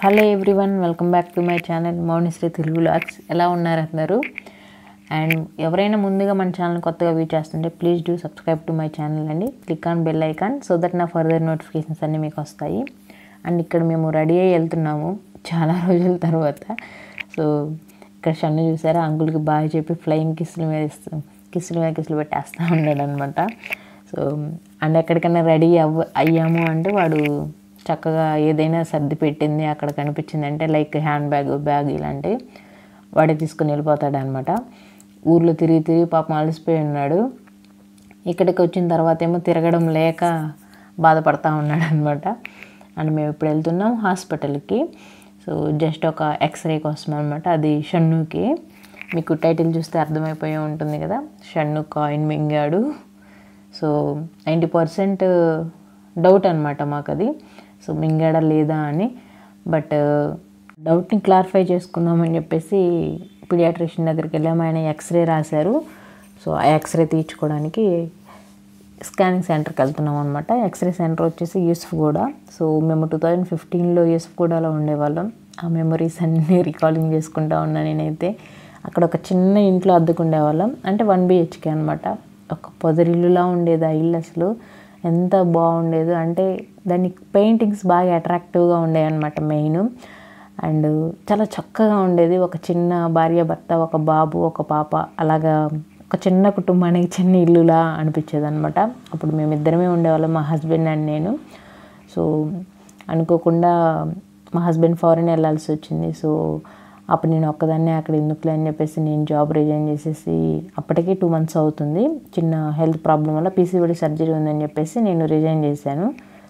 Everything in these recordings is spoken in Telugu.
Hello everyone welcome back to my channel Mounishri Telugu vlogs ఎలా ఉన్నారు అందరూ అండ్ ఎవరైనా ముందుగా మన ఛానల్ కొత్తగా వ్యూ చేస్తుంటే please do subscribe to my channel అండి click on bell icon so that నా ఫర్దర్ నోటిఫికేషన్స్ అన్నీ మీకు వస్తాయి అండ్ ఇక్కడ మేము రెడీ అయ్యి వెళ్తున్నాము చాలా రోజుల తర్వాత సో ఇక్కడ షన్ను చూసారా అంకుల్కి బాగా చెప్పి ఫ్లయింగ్ కిస్సుల మీద ఇస్తాం కిస్సుల మీద కిస్సులు పెట్టేస్తూ ఉన్నాడు అనమాట సో అండ్ ఎక్కడికైనా రెడీ అవ్వ అయ్యాము అంటే వాడు చక్కగా ఏదైనా సర్ది పెట్టింది అక్కడ కనిపించింది అంటే లైక్ హ్యాండ్ బ్యాగ్ బ్యాగ్ ఇలాంటివి వాడే తీసుకుని వెళ్ళిపోతాడు అనమాట ఊర్లో తిరిగి తిరిగి పాపం అలసిపోయి ఉన్నాడు ఇక్కడికి వచ్చిన తర్వాత ఏమో తిరగడం లేక బాధపడతా ఉన్నాడు అనమాట అండ్ మేము ఇప్పుడు వెళ్తున్నాం హాస్పిటల్కి సో జస్ట్ ఒక ఎక్స్రే కోసం అనమాట అది షన్నుకి మీకు టైటిల్ చూస్తే అర్థమైపోయి ఉంటుంది కదా షన్ను కాయిన్ మింగాడు సో నైంటీ పర్సెంట్ డౌట్ అనమాట మాకు అది సో మింగాడా లేదా అని బట్ డౌట్ని క్లారిఫై చేసుకుందామని చెప్పేసి పీడియాట్రిషియన్ దగ్గరికి వెళ్ళాము ఆయన ఎక్స్రే రాశారు సో ఆ ఎక్స్రే తీర్చుకోవడానికి స్కానింగ్ సెంటర్కి వెళ్తున్నాం అనమాట ఎక్స్రే సెంటర్ వచ్చేసి యూసుఫ్ కూడా సో మేము టూ థౌజండ్ ఫిఫ్టీన్లో యూసుఫ్ కూడాలో ఉండేవాళ్ళం ఆ మెమరీస్ అన్నీ రికాలింగ్ చేసుకుంటా ఉన్నా నేనైతే అక్కడ ఒక చిన్న ఇంట్లో అద్దుకుండేవాళ్ళం అంటే వన్ బిహెచ్కే అనమాట ఒక పొదరిల్లులా ఉండేది ఆ ఇల్లు అసలు ఎంత బాగుండేదో అంటే దాని పెయింటింగ్స్ బాగా అట్రాక్టివ్గా ఉండేవి అనమాట మెయిన్ అండ్ చాలా చక్కగా ఉండేది ఒక చిన్న భార్య భర్త ఒక బాబు ఒక పాప అలాగా ఒక చిన్న కుటుంబానికి చిన్న ఇల్లులా అనిపించేది అనమాట అప్పుడు మేమిద్దరమే ఉండేవాళ్ళం మా హస్బెండ్ అండ్ నేను సో అనుకోకుండా మా హస్బెండ్ ఫారెన్ వెళ్ళాల్సి వచ్చింది సో అప్పుడు నేను ఒక్కదాన్నే అక్కడ ఎందుకులే అని చెప్పేసి నేను జాబ్ రిజైన్ చేసేసి అప్పటికి టూ మంత్స్ అవుతుంది చిన్న హెల్త్ ప్రాబ్లం వల్ల పీసీఓడి సర్జరీ ఉందని చెప్పేసి నేను రిజైన్ చేశాను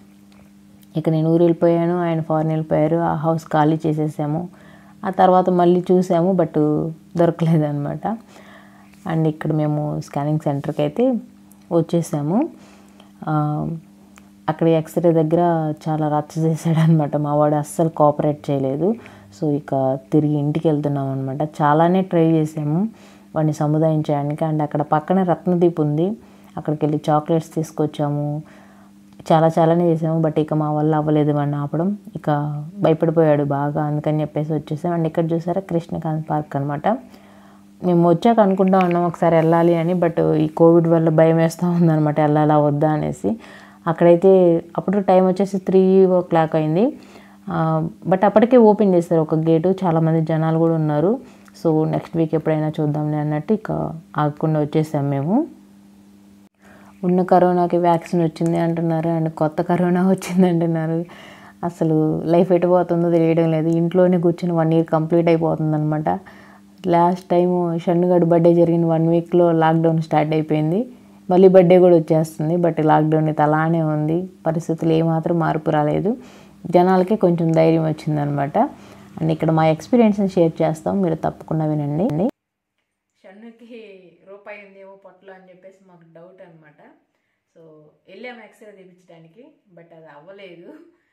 ఇక నేను ఊరు వెళ్ళిపోయాను ఆయన ఫారెన్ వెళ్ళిపోయారు ఆ హౌస్ ఖాళీ చేసేసాము ఆ తర్వాత మళ్ళీ చూసాము బట్ దొరకలేదు అనమాట అండ్ ఇక్కడ మేము స్కానింగ్ సెంటర్కి అయితే వచ్చేసాము అక్కడ ఎక్స్రే దగ్గర చాలా రచ్చ చేశాడు అనమాట మా వాడు అస్సలు కోఆపరేట్ చేయలేదు సో ఇక తిరిగి ఇంటికి వెళ్తున్నాం అనమాట చాలానే ట్రై చేసాము వాడిని సముదాయించడానికి అండ్ అక్కడ పక్కనే రత్నదీప్ ఉంది అక్కడికి వెళ్ళి చాక్లెట్స్ తీసుకొచ్చాము చాలా చాలానే చేసాము బట్ ఇక మా వల్ల అవ్వలేదు వాడిని ఆపడం ఇక భయపడిపోయాడు బాగా అందుకని చెప్పేసి వచ్చేసాం అండ్ ఇక్కడ చూసారా కృష్ణకాంత్ పార్క్ అనమాట మేము వచ్చాక అనుకుంటా ఉన్నాం ఒకసారి వెళ్ళాలి అని బట్ ఈ కోవిడ్ వల్ల భయం వేస్తూ ఉందన్నమాట వెళ్ళాలా వద్దా అనేసి అక్కడైతే అప్పుడు టైం వచ్చేసి త్రీ ఓ క్లాక్ అయింది బట్ అప్పటికే ఓపెన్ చేస్తారు ఒక గేటు చాలామంది జనాలు కూడా ఉన్నారు సో నెక్స్ట్ వీక్ ఎప్పుడైనా చూద్దాంలే అన్నట్టు ఇక ఆగకుండా వచ్చేసాం మేము ఉన్న కరోనాకి వ్యాక్సిన్ వచ్చింది అంటున్నారు అండ్ కొత్త కరోనా వచ్చింది అంటున్నారు అసలు లైఫ్ ఎటుపోతుందో తెలియడం లేదు ఇంట్లోనే కూర్చొని వన్ ఇయర్ కంప్లీట్ అయిపోతుంది అనమాట లాస్ట్ టైం షన్నుగడ్ బర్త్డే జరిగిన వన్ వీక్లో లాక్డౌన్ స్టార్ట్ అయిపోయింది మళ్ళీ బర్త్డే కూడా వచ్చేస్తుంది బట్ లాక్డౌన్ అయితే అలానే ఉంది పరిస్థితులు ఏమాత్రం మార్పు రాలేదు జనాలకి కొంచెం ధైర్యం వచ్చిందనమాట అండ్ ఇక్కడ మా ఎక్స్పీరియన్స్ని షేర్ చేస్తాం మీరు తప్పకుండా వినండి షన్నుకి రూపాయి ఉందేమో పొట్టలో అని చెప్పేసి మాకు డౌట్ అనమాట సో వెళ్ళాము ఎక్స్రే తీపించడానికి బట్ అది అవ్వలేదు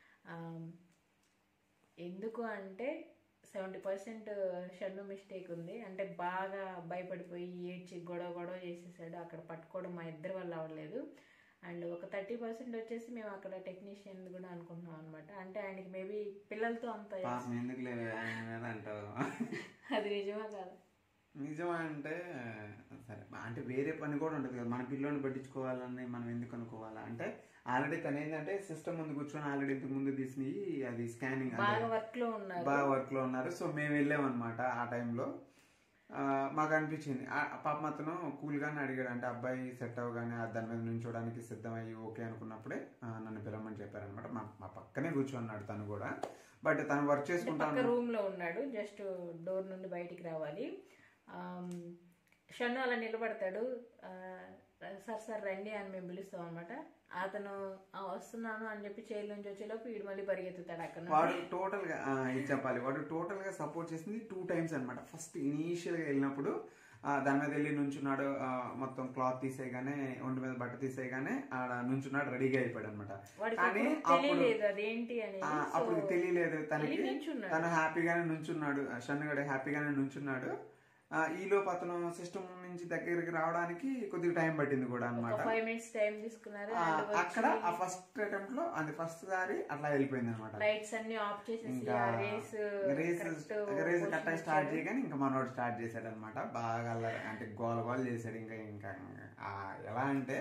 ఎందుకు అంటే సెవెంటీ పర్సెంట్ షన్ను మిస్టేక్ ఉంది అంటే బాగా భయపడిపోయి ఏడ్చి గొడవ గొడవ చేసేసాడు అక్కడ పట్టుకోవడం మా ఇద్దరి వల్ల అవ్వలేదు అండ్ ఒక థర్టీ పర్సెంట్ వచ్చేసి మేము అక్కడ టెక్నీషియన్ కూడా అనుకుంటున్నాం అనమాట అంటే ఆయనకి మేబీ పిల్లలతో అంత ఎందుకు లేదు ఆయన మీద అంటారు అది నిజమా కాదు నిజమా అంటే సరే అంటే వేరే పని కూడా ఉంటుంది కదా మన పిల్లోని పట్టించుకోవాలని మనం ఎందుకు అనుకోవాలా అంటే ఆల్రెడీ తను ఏంటంటే సిస్టమ్ ముందు కూర్చొని ఆల్రెడీ ఇంతకు ముందు తీసి అది స్కానింగ్ బాగా వర్క్ లో ఉన్నారు బాగా వర్క్ లో ఉన్నారు సో మేము వెళ్ళామన్నమాట ఆ టైంలో మాకు అనిపించింది ఆ పాపం అతను కూల్ గానే అడిగాడు అంటే అబ్బాయి సెట్ అవ్వగానే దాని మీద నుంచోడానికి సిద్ధమయ్యి ఓకే అనుకున్నప్పుడే నన్ను పిలవమని చెప్పారనమాట మా మా పక్కనే కూర్చున్నాడు తను కూడా బట్ తను వర్క్ చేసుకుంటా పక్క రూమ్ లో ఉన్నాడు జస్ట్ డోర్ నుండి బయటికి రావాలి షన్ను అలా నిలబడతాడు సార్ సార్ రండి అని మేము పిలుస్తాం అనమాట అతను వస్తున్నాను అని చెప్పి చైర్ నుంచి వచ్చేలోపు వీడు మళ్ళీ పరిగెత్తుతాడు అక్కడ వాడు టోటల్ గా ఇది చెప్పాలి వాడు టోటల్ గా సపోర్ట్ చేసింది టూ టైమ్స్ అనమాట ఫస్ట్ ఇనీషియల్ గా వెళ్ళినప్పుడు దాని మీద వెళ్ళి నుంచున్నాడు మొత్తం క్లాత్ తీసేయగానే ఒంటి మీద బట్ట తీసేయగానే ఆడ నుంచున్నాడు రెడీగా అయిపోయాడు అనమాట కానీ అప్పుడు అదేంటి అని అప్పుడు తెలియలేదు తనకి తను హ్యాపీగానే నుంచున్నాడు షన్నుగడ హ్యాపీగానే నుంచున్నాడు ఆ, ఈలోపు అతను సిస్టమ్ నుంచి దగ్గరికి రావడానికి కొద్దిగా టైం పట్టింది కూడా ఒక అనమాట ఫైవ్ మినిట్స్ టైం తీసుకున్నారు ఆ, and వచ్చి అక్కడ ఆ ఫస్ట్ అటెంప్ట్ లో అది ఫస్ట్ సారి అట్లా వెళ్ళిపోయింది అనమాట లైట్స్ అన్ని ఆఫ్ చేసేసి ఇంకా ఆ రేస్ రేస్ రేస్ కట్ట స్టార్ట్ చేయగానే ఇంకా మనోడు స్టార్ట్ చేశాడు అనమాట బాగా అల్లరి అంటే గోల గోల చేశాడు ఇంకా ఇంకా ఆ, ఎలా అంటే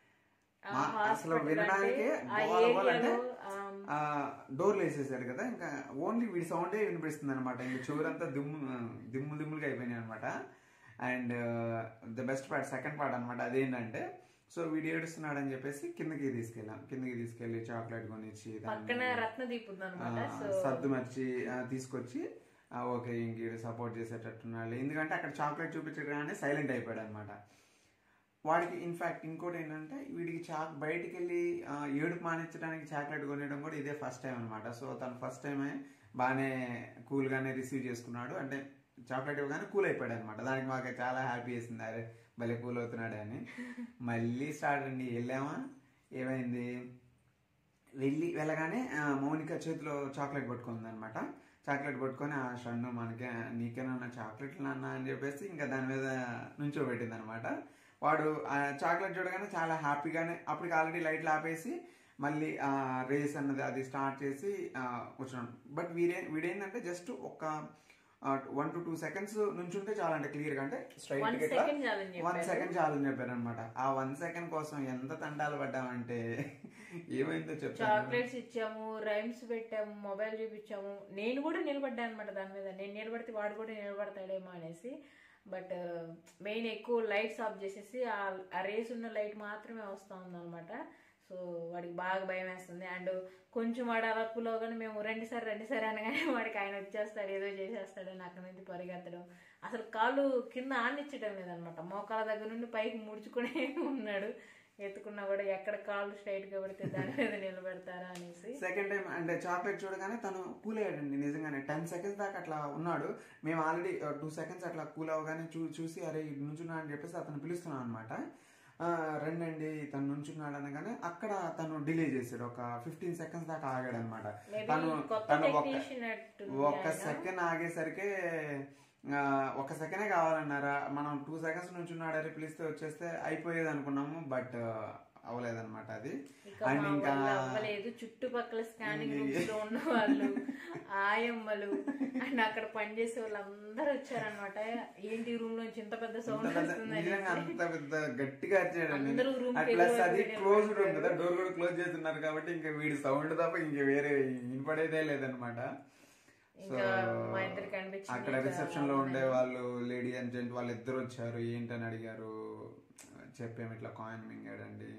మా- అసలు వినడానికి గోల గోల అంటే డోర్లు వేసేసాడు కదా ఇంకా ఓన్లీ వీడి సౌండే వినిపిస్తుంది అనమాట ఇంకా చూరంతా దిమ్ము దిమ్ము దిమ్ములుగా అయిపోయినాయి అనమాట and the best part second part అనమాట అదేంటంటే సో వీడు ఏడుస్తున్నాడు అని చెప్పేసి కిందకి తీసుకెళ్ళాం కిందకి తీసుకెళ్లి చాక్లెట్ కొనిచ్చి దాన్ని పక్కన రత్నదీప్ ఉంది అనమాట ఆ, సో సర్దు మర్చి ఆ, తీసుకొచ్చి ఆ, ఓకే ఇంక సపోర్ట్ చేసేటట్టున్నాడు ఎందుకంటే అక్కడ చాక్లెట్ చూపించగానే సైలెంట్ అయిపోయాడు అనమాట వాడికి ఇన్ఫాక్ట్ ఇంకోటి ఏంటంటే వీడికి చాక్ బయటికి వెళ్ళి ఆ, ఏడుపు మానించడానికి చాక్లెట్ కొనియడం కూడా ఇదే ఫస్ట్ టైం అనమాట సో తను ఫస్ట్ టైమే బాగానే కూల్గానే రిసీవ్ చేసుకున్నాడు అంటే చాక్లెట్ ఇవ్వగానే కూల్ అయిపోయాడు అనమాట దానికి మాకు చాలా హ్యాపీ వేసింది అరే భలే కూల్ అవుతున్నాడు అని మళ్ళీ స్టార్ట్ అండి వెళ్ళామా ఏమైంది వెళ్ళి వెళ్ళగానే ఆ, మౌనిక చేతిలో చాక్లెట్ పట్టుకుంది అనమాట చాక్లెట్ పట్టుకొని ఆ షన్ను మనకే నీకేనన్నా చాక్లెట్లు నాన్న అని చెప్పేసి ఇంకా దాని మీద నుంచోబెట్టింది అనమాట వాడు ఆ చాక్లెట్ చూడగానే చాలా హ్యాపీగానే అప్పటికి ఆల్రెడీ లైట్లు ఆపేసి మళ్ళీ ఆ రేస్ అన్నది అది స్టార్ట్ చేసి ఆ, కూర్చున్నాడు బట్ వీడే వీడేంటంటే జస్ట్ ఒక వన్ టు టూ సెకండ్స్ నుంచుంటే చాలా అంటే క్లియర్గా అంటే వన్ స్ట్రైట్ సెకండ్ చాలని వన్ చెప్పారు సెకండ్ చాలని చెప్పారు అనమాట ఆ వన్ సెకండ్ కోసం ఎంత తండాలు పడ్డామంటే ఏమైందో చెప్తాను చాక్లెట్స్ ఇచ్చాము రైమ్స్ పెట్టాము మొబైల్ చూపించాము నేను కూడా నిలబడ్డాను అనమాట దాని మీద నేను నిలబడితే వాడు కూడా నిలబడతాడేమో అనేసి బట్ మెయిన్ ఎక్కువ లైట్స్ ఆఫ్ చేసేసి ఆ- ఆ రేస్ ఉన్న లైట్ మాత్రమే వస్తూ ఉందన్నమాట సో వాడికి బాగా భయం వేస్తుంది అండ్ కొంచెం వాడు అలప్పులో కానీ మేము రెండు సార్ రెండు సార్ అనగానే వాడికి ఆయన వచ్చేస్తాడు ఏదో చేసేస్తాడు అని అక్కడి నుంచి పరిగెత్తడం అసలు కాళ్ళు కింద ఆనిచ్చడం లేదనమాట మోకాల దగ్గర నుండి పైకి ముడుచుకునే ఉన్నాడు ఎత్తుకున్నా కూడా ఎక్కడ కాళ్ళు స్ట్రైట్ గా పడితే దాని మీద నిలబెడతారా అనేసి సెకండ్ టైం అంటే చాక్లెట్ చూడగానే తను కూల్ అయ్యాడండి నిజంగానే టెన్ సెకండ్స్ దాకా అట్లా ఉన్నాడు మేము ఆల్రెడీ టూ సెకండ్స్ అట్లా కూల్ అవ్వగానే చూ చూసి అరే ఇటు నుంచున్నా అని చెప్పేసి అతను పిలుస్తున్నాను అనమాట రండండి తను నుంచున్నాడు అనగానే అక్కడ తను డిలే చేశాడు ఒక ఫిఫ్టీన్ సెకండ్స్ దాకా ఆగాడు అనమాట Maybe తను కొత్త తను ఒక technician అట్టుంది ఒక సెకండ్ ఆగేసరికి ఆ, ఒక సెకండే కావాలన్నారా మనం టూ సెకండ్స్ నుంచి ఉన్నాడని పిలిస్తే వచ్చేస్తే అయిపోయేది అనుకున్నాము బట్ అవ్వలేదన్నమాట అది ఇక అండ్ మా ఇంకా వల్ల అవ్వలేదు చుట్టుపక్కల స్కానింగ్ రూమ్స్ లో ఉన్న వాళ్ళు ఆయమ్మలు అండ్ అక్కడ పనిచేసే వాళ్ళు అందరూ వచ్చారనమాట ఏంటి రూమ్ నుంచి ఇంత పెద్ద ఇంత సౌండ్ పెద్ద- వస్తుందని నిజంగా అంత పెద్ద గట్టిగా అరిచాడండి అందరూ room కి ప్లస్ వెళ్ళి అది వెళ్ళి క్లోజ్ రూమ్ కదా డోర్ కూడా క్లోజ్ చేస్తున్నారు కాబట్టి ఇంకా వీడి సౌండ్ తప్ప ఇంకా వేరే వినపడేదే లేదనమాట సో ఇంకా మా ఇద్దరికి అనిపించింది అక్కడ ఇంకా రిసెప్షన్ లో ఉండే వాళ్ళు లేడీ అండ్ జెంట్ వాళ్ళు ఇద్దరు వచ్చారు ఏంటని అడిగారు చెప్పాము ఇట్లా కాయిన్ మింగాడండి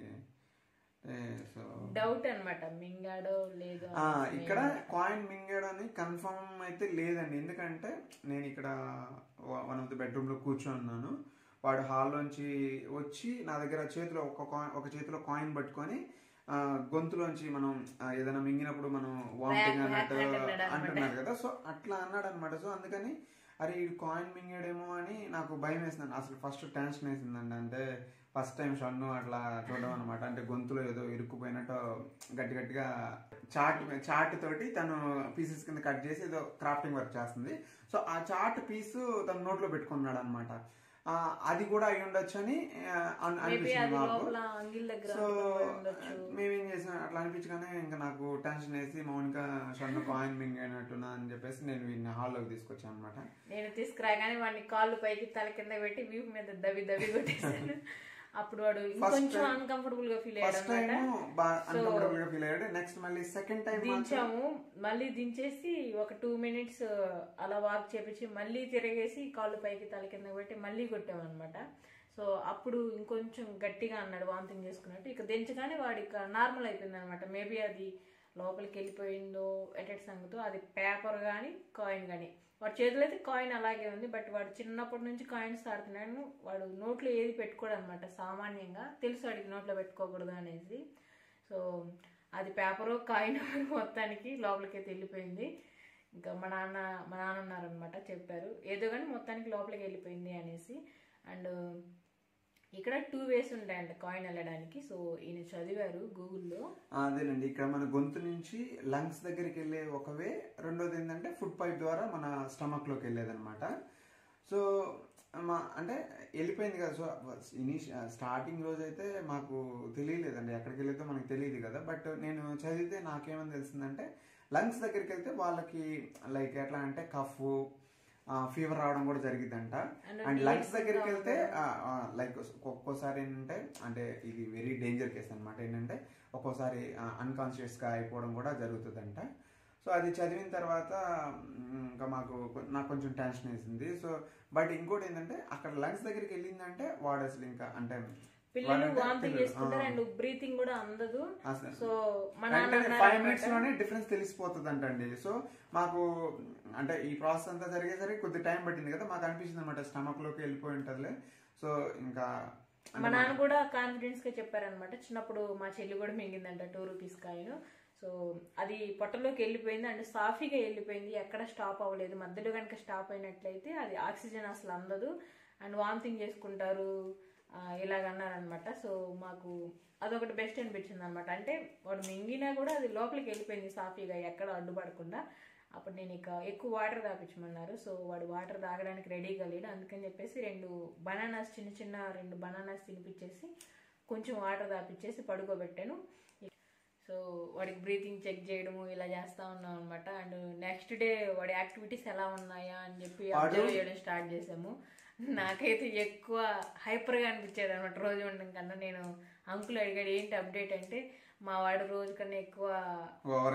సో డౌట్ అన్నమాట మింగాడో లేదో ఆ, ఇక్కడ కాయిన్ మింగాడు అని కన్ఫర్మ్ అయితే లేదండి ఎందుకంటే నేను ఇక్కడ వన్ ఆఫ్ ది బెడ్రూమ్ లో కూర్చొని ఉన్నాను వాడు హాల్లోంచి వచ్చి నా దగ్గర చేతిలో ఒక కాయిన్ ఒక చేతిలో కాయిన్ పట్టుకొని ఆ, గొంతులోంచి మనం ఆ, ఏదైనా మింగినప్పుడు మనం వామిటింగ్ అన్నట్టు back hand అన్నాడు అన్నమాట. అంటున్నారు కదా సో అట్లా అన్నాడు అనమాట సో అందుకని అరే ఈ కాయిన్ మింగాడేమో అని నాకు భయం వేసిందండి అసలు ఫస్ట్ టెన్షన్ వేసిందండి అంటే ఫస్ట్ టైం షన్ను అట్లా చూడడం అనమాట అంటే గొంతులో ఏదో ఇరుక్కుపోయినట్టు గట్టి గట్టిగా చాట్ చాట్ తోటి తను పీసెస్ కింద కట్ చేసి ఏదో క్రాఫ్టింగ్ వర్క్ చేస్తుంది సో ఆ చాట్ పీస్ తన నోట్లో పెట్టుకున్నాడు అనమాట అది కూడా అయి ఉండొచ్చు అని ఆ, అన్- మేబీ అనిపించింది అది మాకు లోపల అంగిల్ దగ్గర సో అంటుకుపోయి ఉండొచ్చు మేమేం చేసాం అట్లా అనిపించగానే ఇంకా నాకు టెన్షన్ వేసి మౌనిక షన్ను కాయిన్ మింగైనట్టున్నా అని చెప్పేసి నేను వీడిని హాల్లోకి తీసుకొచ్చాను అనమాట నేను తీసుకురాగానే వాడిని కాళ్ళు పైకి తల కింద పెట్టి వీపు మీద దవి దవి కొట్టేశాను అప్పుడు వాడు ఇంకొంచెం అన్కంఫర్టబుల్ గా ఫీల్ అయ్యాడు ఫస్ట్ టైం బాగా అన్కంఫర్టబుల్ గా ఫీల్ అయ్యాడు నెక్స్ట్ మళ్ళీ సెకండ్ టైం దించాము మళ్ళీ దించేసి ఒక టూ మినిట్స్ అలా వాక్ చేపించి మళ్ళీ తిరిగేసి కాళ్ళు పైకి తల కింద పెట్టి మళ్ళీ కొట్టాము అనమాట సో అప్పుడు ఇంకొంచెం గట్టిగా అన్నాడు వాంతింగ్ చేసుకున్నట్టు ఇక దించగానే వాడి ఇక నార్మల్ అయిపోయింది అనమాట మేబీ అది లోపలికి వెళ్ళిపోయిందో ఎటెట్ సంగతో అది పేపర్ కానీ కాయిన్ కానీ వాడి చేతిలో అయితే కాయిన్ అలాగే ఉంది బట్ వాడు చిన్నప్పటి నుంచి కాయిన్స్ ఆడుతున్నాడు వాడు నోట్లో ఏది పెట్టుకోడు అనమాట సామాన్యంగా తెలుసు వాడికి నోట్లో పెట్టుకోకూడదు అనేసి సో అది పేపరు కాయిన్ మొత్తానికి లోపలికి వెళ్ళిపోయింది ఇంకా మా నాన్న మా నాన్న ఉన్నారనమాట చెప్పారు ఏదో కానీ మొత్తానికి లోపలికి వెళ్ళిపోయింది అనేసి అండ్ ఇక్కడ టూ వేస్ ఉంటాయంట కాయిన్ వెళ్ళడానికి సో ఈయన చదివారు గూగుల్లో అదేనండి ఇక్కడ మన గొంతు నుంచి లంగ్స్ దగ్గరికి వెళ్ళే ఒక వే రెండోది ఏంటంటే ఫుడ్ పైప్ ద్వారా మన స్టమక్ లోకి వెళ్ళేదన్నమాట సో మా అంటే వెళ్ళిపోయింది కదా సో ఇనిషి స్టార్టింగ్ రోజు అయితే మాకు తెలియలేదండి ఎక్కడికి వెళ్తే మనకు తెలియదు కదా బట్ నేను చదివితే నాకేమని తెలిసిందంటే లంగ్స్ దగ్గరికి వెళ్తే వాళ్ళకి లైక్ ఎట్లా అంటే కఫ్ ఫీవర్ రావడం కూడా జరిగిద్దంట అండ్ లంగ్స్ దగ్గరికి వెళ్తే లైక్ ఒక్కోసారి ఏంటంటే అంటే ఇది వెరీ డేంజర్ కేసు అనమాట ఏంటంటే ఒక్కోసారి అన్కాన్షియస్ గా అయిపోవడం కూడా జరుగుతుందంట సో అది చదివిన తర్వాత మ్, ఇంకా మాకు కొ- నాకు కొంచెం టెన్షన్ వేసింది సో బట్ ఇంకోటి ఏంటంటే అక్కడ లంగ్స్ దగ్గరికి వెళ్ళిందంటే వాడు అసలు ఇంకా అంటే పిల్లలు వాడంటే వామిటింగ్ పిల్లలు, చేసుకుంటారు ఆ. అండ్ బ్రీతింగ్ కూడా అందదు అసలు సో మా నాన్న వెంటనే అన్నారు ఫైవ్ అన్నమాట. మినిట్స్ లోనే డిఫరెన్స్ తెలిసిపోతుంది అంటండి సో మాకు అంటే ఈ ప్రాసెస్ అంతా జరిగేసరికి కొద్ది టైం పట్టింది కదా మాకు అనిపించింది అనమాట స్టమక్ లోకి వెళ్ళిపోయి ఉంటదిలే సో ఇంకా అంటే మా నాన్న కూడా కాన్ఫిడెన్స్ గా చెప్పారనమాట చిన్నప్పుడు మా చెల్లి కూడా మింగిందంట టూ రూపీస్ కాయను సో అది పొట్టలోకి వెళ్ళిపోయింది అండ్ సాఫీగా వెళ్ళిపోయింది ఎక్కడ స్టాప్ అవ్వలేదు మధ్యలో కనుక స్టాప్ అయినట్లయితే అది ఆక్సిజన్ అసలు అందదు అండ్ వామిటింగ్ చేసుకుంటారు ఆ, ఇలాగ అన్నారనమాట సో మాకు అదొకటి బెస్ట్ అనిపించింది అనమాట అంటే వాడు మింగినా కూడా అది లోపలికి వెళ్ళిపోయింది సాఫీగా ఎక్కడ అడ్డుపడకుండా అప్పుడు నేను ఇక ఎక్కువ వాటర్ తాపించమన్నారు సో వాడు వాటర్ తాగడానికి రెడీగా లేడు అందుకని చెప్పేసి రెండు బనానాస్ చిన్న చిన్న రెండు బనానాస్ తినిపించేసి కొంచెం వాటర్ తాపించేసి పడుకోబెట్టాను సో వాడికి బ్రీతింగ్ చెక్ చేయడము ఇలా చేస్తా ఉన్నాం అనమాట అండ్ నెక్స్ట్ డే వాడి యాక్టివిటీస్ ఎలా ఉన్నాయా అని చెప్పి అబ్జర్వ్ చేయడం స్టార్ట్ చేసాము నాకైతే ఎక్కువ హైపర్గా అనిపించేది అనమాట రోజు ఉండడం కన్నా నేను అంకుల్ అడిగాడు ఏంటి అప్డేట్ అంటే మా వాడు రోజు కన్నా ఎక్కువ ఓవర్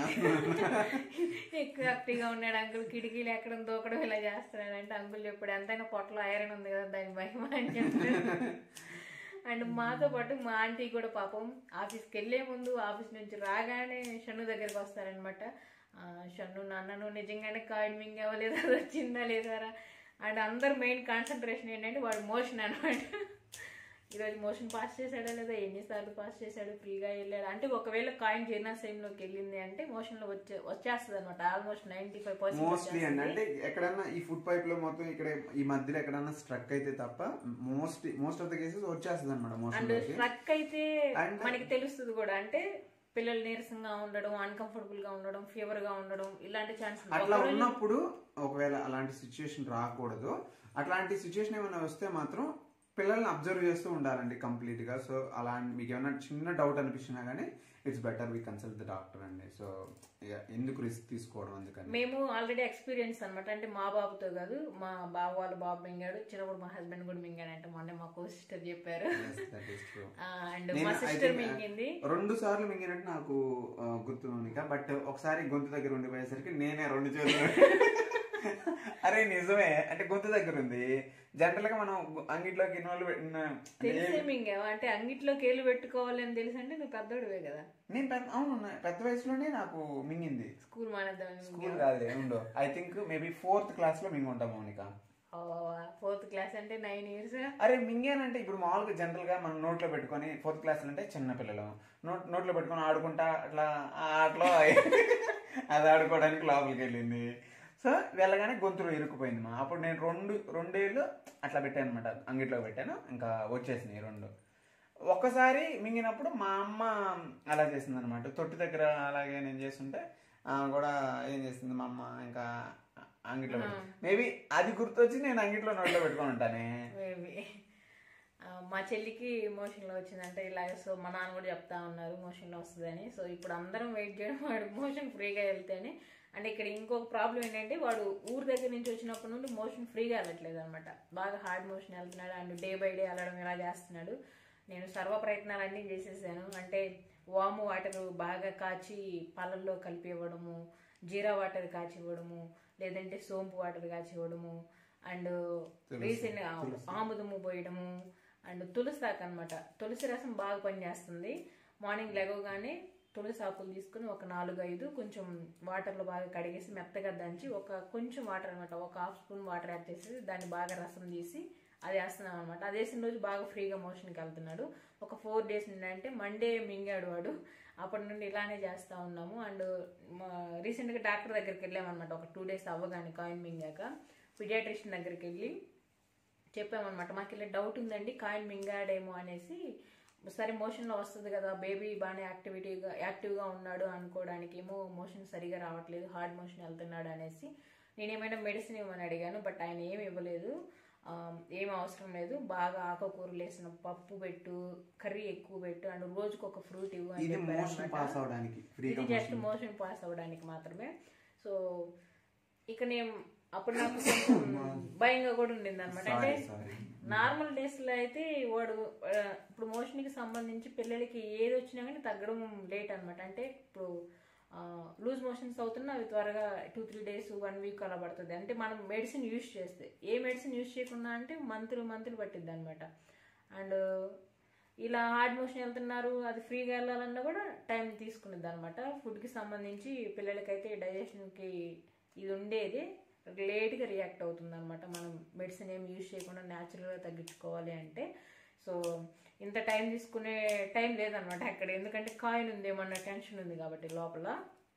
ఎక్కువ యాక్టివ్గా ఉన్నాడు అంకుల్ కిటికీలు ఎక్కడం దూకడం ఇలా చేస్తున్నాడు అంటే అంకుల్ చెప్పాడు ఎంతైనా పొట్టలో ఐరన్ ఉంది కదా దాని భయం అని చెప్పాడు అండ్ మాతో పాటు మా ఆంటీ కూడా పాపం ఆఫీస్కి వెళ్ళే ముందు ఆఫీస్ నుంచి రాగానే షన్ను దగ్గరికి వస్తారనమాట షన్ను నాన్న నువ్వు నిజంగానే కాయిన్ మింగ్ అవ్వలేదు అది వచ్చిందా లేదారా అండ్ అందరు మెయిన్ కాన్సన్ట్రేషన్ ఏంటంటే వాడు మోషన్ అనమాట ఈరోజు మోషన్ పాస్ చేశాడా లేదా ఎన్నిసార్లు పాస్ చేశాడు ఫ్రీగా వెళ్ళాడు అంటే ఒకవేళ కాయిన్ జీర్ణాశయంలోకి వెళ్ళింది అంటే మోషన్ లో వచ్చే వచ్చేస్తుంది అనమాట ఆల్మోస్ట్ నైన్టీ ఫైవ్ మోస్ట్లీ అండి పర్సెంట్ అంటే ఎక్కడన్నా ఈ ఫుడ్ పైప్ లో మొత్తం ఇక్కడ ఈ మధ్యలో ఎక్కడన్నా స్ట్రక్ అయితే తప్ప most most of the cases వచ్చేస్తుంది అనమాట మోషన్ అండ్ లోకి స్ట్రక్ అయితే And- మనకి తెలుస్తుంది కూడా అంటే పిల్లలు నీరసంగా ఉండడం అన్కంఫర్టబుల్ గా ఉండడం ఫీవర్ గా ఉండడం ఇలాంటి ఛాన్స్ అట్లా ఉన్నప్పుడు ఒకవేళ అలాంటి సిచ్యుయేషన్ రాకూడదు అట్లాంటి సిచ్యుయేషన్ ఏమైనా వస్తే మాత్రం పిల్లల్ని అబ్జర్వ్ చేస్తూ ఉండాలండి కంప్లీట్ గా సో అలా మీకు ఏమైనా చిన్న డౌట్ అనిపించినా గానీ it's better we consult the doctor అండి సో ఎందుకు రిస్క్ తీసుకోవడం అందుకని మేము ఆల్రెడీ ఎక్స్పీరియన్స్ అన్నమాట అంటే మా బాబుతో కాదు మా బావ వాళ్ళ బాబు మింగాడు చిన్నప్పుడు మా హస్బెండ్ కూడా మింగాడు అంటే మొన్న మా కో సిస్టర్ చెప్పారు Yes, that is true. And నేను మా I సిస్టర్ think, మింగింది రెండు సార్లు మింగినట్టు నాకు ఆ, గుర్తు మౌనిక బట్ ఒకసారి గొంతు దగ్గర ఉండిపోయేసరికి నేనే రెండు చేతులు అరే నిజమే అంటే గొంతు దగ్గర ఉంది జనరల్ గా మనం అంగిట్లోకి ఇన్వాల్వ్ తెలిసే మింగావా అంటే అంగిట్లో కేలు పెట్టుకోవాలి అని తెలిసి అంటే నువ్వు పెద్దోడివే కదా నేను పెద్ద అవును నా- పెద్ద వయసులోనే నాకు మింగింది స్కూల్ మానేద్దామని స్కూల్ కాదులే ఉండో I think maybe fourth class లో మింగి ఉంటాం మౌనిక ఫోర్త్ క్లాస్ అంటే నైన్ ఇయర్స్ అరే మింగానంటే ఇప్పుడు మామూలుగా జనరల్ గా మనం నోట్లో పెట్టుకొని ఫోర్త్ క్లాస్ అంటే చిన్న పిల్లలు నోట్ నోట్లో పెట్టుకొని ఆడుకుంటా అట్లా ఆ ఆటలో అది ఆడుకోవడానికి లోపలికి వెళ్ళింది సో వెళ్ళగానే గొంతులో ఇరుక్కుపోయింది మా అప్పుడు నేను రెండు రెండేళ్ళు అట్లా పెట్టాను అనమాట అంగిట్లో పెట్టాను ఇంకా వచ్చేసినాయి రెండు ఒక్కసారి మింగినప్పుడు మా అమ్మ అలా చేసింది అనమాట తొట్టి దగ్గర అలాగే నేను చేస్తుంటే ఆ, కూడా ఏం చేసింది మా అమ్మ ఇంకా అంగిట్లో మేబీ అది గుర్తొచ్చి నేను అంగిట్లో నోట్లో పెట్టుకొని ఉంటానే మేబీ మా చెల్లికి మోషన్లో వచ్చిందంటే ఇలాగ సో మా నాన్న కూడా చెప్తా ఉన్నారు మోషన్లో వస్తుందని సో ఇప్పుడు అందరం వెయిట్ చేయడం వాడు మోషన్ ఫ్రీగా వెళ్తేనే అండ్ ఇక్కడ ఇంకొక ప్రాబ్లం ఏంటంటే వాడు ఊరు దగ్గర నుంచి వచ్చినప్పటి నుండి మోషన్ ఫ్రీగా వెళ్ళట్లేదు అనమాట బాగా హార్డ్ మోషన్ వెళ్తున్నాడు అండ్ డే బై డే వెళ్ళడం ఇలా చేస్తున్నాడు నేను సర్వ ప్రయత్నాలు అన్నీ చేసేసాను అంటే వాము వాటర్ బాగా కాచి పాలల్లో కలిపి ఇవ్వడము జీరా వాటర్ కాచి ఇవ్వడము లేదంటే సోంపు వాటర్ కాచి ఇవ్వడము అండ్ రీసెంట్ ఆముదము పోయడము అండ్ తులసి ఆకు అనమాట తులసి రసం బాగా పనిచేస్తుంది మార్నింగ్ లెగవగానే తులసి ఆకులు తీసుకుని ఒక నాలుగు ఐదు కొంచెం వాటర్లో బాగా కడిగేసి మెత్తగా దంచి ఒక కొంచెం వాటర్ అనమాట ఒక హాఫ్ స్పూన్ వాటర్ యాడ్ చేసి దాన్ని బాగా రసం తీసి అది వేస్తున్నాం అనమాట అది వేసిన రోజు బాగా ఫ్రీగా మోషన్కి వెళ్తున్నాడు ఒక ఫోర్ డేస్ నుండి అంటే మండే మింగాడు వాడు అప్పటి నుండి ఇలానే చేస్తూ ఉన్నాము అండ్ రీసెంట్గా డాక్టర్ దగ్గరికి వెళ్ళామన్నమాట ఒక టూ డేస్ అవ్వగానే కాయిన్ మింగాక పిడియాట్రిషియన్ దగ్గరికి వెళ్ళి చెప్పామన్నమాట మాకు ఇలా డౌట్ ఉందండి కాయిన్ మింగాడేమో అనేసి సరే మోషన్లో వస్తుంది కదా బేబీ బాగానే యాక్టివిటీగా యాక్టివ్గా ఉన్నాడు అనుకోవడానికి ఏమో మోషన్ సరిగా రావట్లేదు హార్డ్ మోషన్ వెళ్తున్నాడు అనేసి నేను ఏమైనా మెడిసిన్ ఇవ్వమని అడిగాను బట్ ఆయన ఏమి ఇవ్వలేదు ఆ, ఏం అవసరం లేదు బాగా ఆకుకూరలు వేసిన పప్పు పెట్టు కర్రీ ఎక్కువ పెట్టు అండ్ రోజుకు ఒక ఫ్రూట్ ఇవ్వు అని ఇది చెప్పారు మోషన్ అన్నమాట. పాస్ అవడానికి ఫ్రీగా ఇది జస్ట్ మోషన్ పాస్ అవ్వడానికి మాత్రమే సో ఇక నేను అప్పుడు నాకు కొంచెం భయంగా కూడా ఉండింది అనమాట అంటే సారీ నార్మల్ డేస్ లో అయితే వాడు ఆ, ఇప్పుడు మోషన్ కి సంబంధించి పిల్లలకి ఏది వచ్చినా కానీ తగ్గడం లేట్ అన్నమాట అంటే ఇప్పుడు లూజ్ మోషన్స్ అవుతున్నా అవి త్వరగా two three days one week అలా పడుతుంది అంటే మనం మెడిసిన్ యూజ్ చేస్తే ఏ మెడిసిన్ యూజ్ చేయకుండా అంటే మంత్లు మంత్లు పట్టిద్ది అనమాట అండ్ ఇలా హార్డ్ మోషన్ వెళ్తున్నారు అది ఫ్రీగా వెళ్ళాలన్నా కూడా టైం తీసుకునేది అనమాట ఫుడ్కి సంబంధించి పిల్లలకైతే డైజెషన్కి ఇది ఉండేది లేట్గా రియాక్ట్ అవుతుంది అనమాట మనం మెడిసిన్ ఏం యూజ్ చేయకుండా న్యాచురల్గా తగ్గించుకోవాలి అంటే సో ఇంత టైం తీసుకునే టైం లేదనమాట అక్కడ ఎందుకంటే కాయిన్ ఉంది ఏమన్నా టెన్షన్ ఉంది కాబట్టి లోపల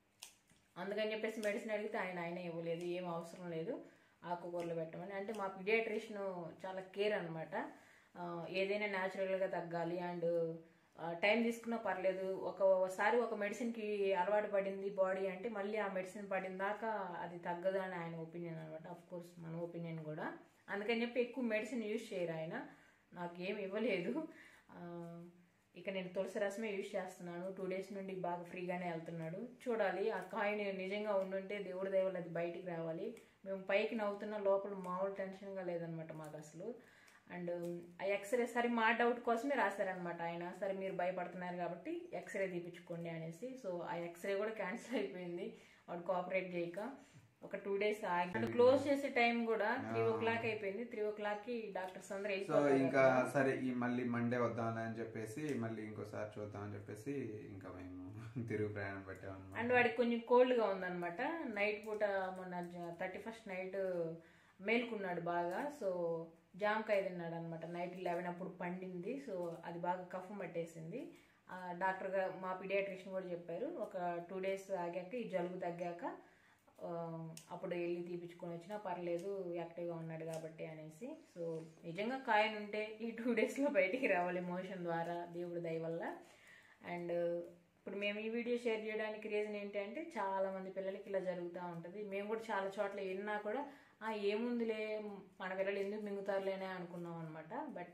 అందుకని చెప్పేసి మెడిసిన్ అడిగితే ఆయన ఆయన ఇవ్వలేదు ఏం అవసరం లేదు ఆకుకూరలు పెట్టమని అంటే మా పిడియాట్రిషన్ చాలా కేర్ అనమాట ఏదైనా న్యాచురల్గా తగ్గాలి అండ్ టైం తీసుకున్నా పర్లేదు ఒకసారి ఒక మెడిసిన్కి అలవాటు పడింది బాడీ అంటే మళ్ళీ ఆ మెడిసిన్ పడిన దాకా అది తగ్గదు అని ఆయన ఒపీనియన్ అనమాట అఫ్ కోర్స్ మన ఒపీనియన్ కూడా అందుకని చెప్పి ఎక్కువ మెడిసిన్ యూజ్ చేయరు ఆయన నాకు ఏం ఇవ్వలేదు ఆ, ఇక నేను తులసి రసమే యూజ్ చేస్తున్నాను టూ డేస్ నుండి బాగా ఫ్రీగానే వెళ్తున్నాడు చూడాలి ఆ కాయిన్ నిజంగా ఉండుంటే దేవుడి దయవల్ల అది బయటికి రావాలి మేము పైకి నవ్వుతున్న లోపల మామూలు టెన్షన్గా లేదనమాట మాకు అసలు అండ్ ఆ ఎక్స్రే సరే మా డౌట్ కోసమే రాశారనమాట ఆయన సరే మీరు భయపడుతున్నారు కాబట్టి ఎక్స్రే తీపించుకోండి అనేసి సో ఆ ఎక్స్రే కూడా క్యాన్సిల్ అయిపోయింది వాడు కోఆపరేట్ చేయక ఒక టూ డేస్ ఆగి అంటే క్లోజ్ చేసే టైం కూడా త్రీ ఓ క్లాక్ అయిపోయింది త్రీ ఓ క్లాక్ కి డాక్టర్స్ అందరూ సో వెళ్ళిపోతారు ఇంకా సరే ఈ మళ్ళీ మండే వద్దాం అని చెప్పేసి మళ్ళీ ఇంకోసారి చూద్దాం అని చెప్పేసి ఇంకా మేము తిరుగు ప్రయాణం పెట్టామన్నమాట అండ్ వాడికి కొంచెం కోల్డ్ గా ఉందన్నమాట నైట్ పూట మొన్న థర్టీ ఫస్ట్ నైట్ మేల్కున్నాడు బాగా సో జామకాయ తిన్నాడు అనమాట నైట్ లెవెన్ అప్పుడు పండింది సో అది బాగా కఫం పట్టేసింది ఆ, డాక్టర్ గా మా పిడియాట్రిషియన్ కూడా చెప్పారు ఒక టూ డేస్ ఆగాక ఈ జలుబు తగ్గాక ఆ, అప్పుడు వెళ్ళి తీపించుకొని వచ్చినా పర్లేదు యాక్టివ్గా ఉన్నాడు కాబట్టి అనేసి సో నిజంగా కాయన్ ఉంటే ఈ టూ డేస్లో బయటికి రావాలి మోషన్ ద్వారా దేవుడి దయ వల్ల అండ్ ఇప్పుడు మేము ఈ వీడియో షేర్ చేయడానికి రీజన్ ఏంటంటే చాలా మంది పిల్లలకి ఇలా జరుగుతూ ఉంటుంది మేము కూడా చాలా చోట్ల విన్నా కూడా ఆ ఏముందిలే మన పిల్లలు ఎందుకు మింగుతారులేనే అనుకున్నాం అనమాట బట్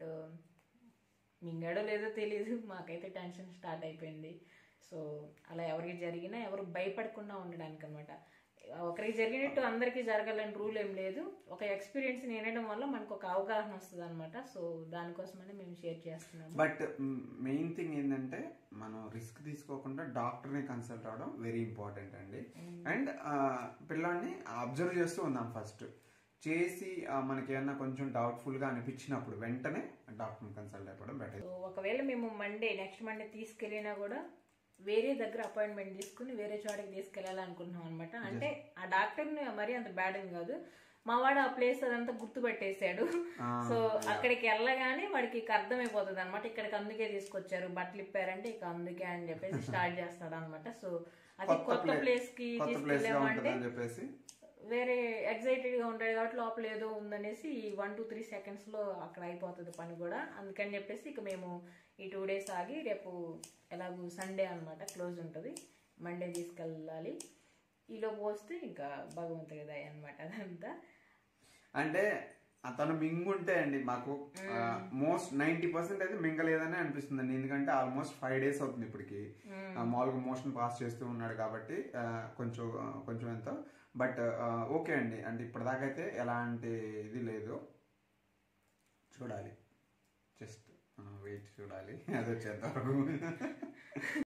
మింగాడో లేదో తెలియదు మాకైతే టెన్షన్ స్టార్ట్ అయిపోయింది సో అలా ఎవరికి జరిగినా ఎవరు భయపడకుండా ఉండడానికి అనమాట ఒకరికి జరిగినట్టు అందరికీ జరగాలని రూల్ ఏం లేదు ఒక ఎక్స్పీరియన్స్ వినడం వల్ల మనకు ఒక అవగాహన వస్తుంది అనమాట సో దానికోసమనే మేము షేర్ చేస్తున్నాము బట్ మెయిన్ థింగ్ ఏంటంటే మనం రిస్క్ తీసుకోకుండా డాక్టర్ని కన్సల్ట్ అవడం వెరీ ఇంపార్టెంట్ అండి అండ్ పిల్లాడిని అబ్జర్వ్ చేస్తూ ఉందాం ఫస్ట్ చేసి ఆ, మనకి ఏమన్నా కొంచెం డౌట్ఫుల్ గా అనిపించినప్పుడు వెంటనే డాక్టర్ని కన్సల్ట్ అయిపోవడం బెటర్ సో ఒకవేళ మేము మండే నెక్స్ట్ మండే తీసుకెళ్ళినా కూడా వేరే దగ్గర అపాయింట్మెంట్ తీసుకుని వేరే చోటకి తీసుకెళ్ళాలనుకుంటున్నాం అనమాట అంటే ఆ డాక్టర్ని మరీ అంత బ్యాడ్ అని కాదు మా వాడు ఆ ప్లేస్ అదంతా గుర్తుపెట్టేశాడు సో అక్కడికి వెళ్ళగానే వాడికి ఇక అర్థమైపోతుంది అనమాట ఇక్కడికి అందుకే తీసుకొచ్చారు బట్టలు ఇప్పారంటే ఇక అందుకే అని చెప్పేసి స్టార్ట్ చేస్తాడు అనమాట సో అది కొత్త ప్లేస్ కి కొత్త ప్లేస్ గా తీసుకెళ్ళామంటే ఉంటుంది అని చెప్పేసి వేరే ఎగ్జైటెడ్ గా ఉంటాడు కాబట్టి లోపల ఏదో ఉందనేసి ఈ వన్ టూ త్రీ సెకండ్స్ లో అక్కడ అయిపోతుంది పని కూడా అందుకని చెప్పేసి ఇక మేము ఈ టూ డేస్ ఆగి రేపు ఎలాగూ సండే అన్నమాట క్లోజ్ ఉంటుంది మండే తీసుకెళ్ళాలి ఈలోపు వస్తే ఇంకా భగవంతుడి దయ అనమాట అదంతా అంటే అతను మింగుంటే అండి మాకు మోస్ట్ నైన్టీ పర్సెంట్ అయితే మింగలేదని అనిపిస్తుంది అండి ఎందుకంటే ఆల్మోస్ట్ ఫైవ్ డేస్ అవుతుంది ఇప్పటికి ఆ, మామూలుగా మోషన్ పాస్ చేస్తూ ఉన్నాడు కాబట్టి ఆ, కొంచెం ఆ, కొంచెం ఎంతో బట్ ఓకే అండి అంటే ఇప్పటిదాకా అయితే ఎలాంటి ఇది లేదు చూడాలి జస్ట్ వెయిట్ చూడాలి అది వచ్చేంత వరకు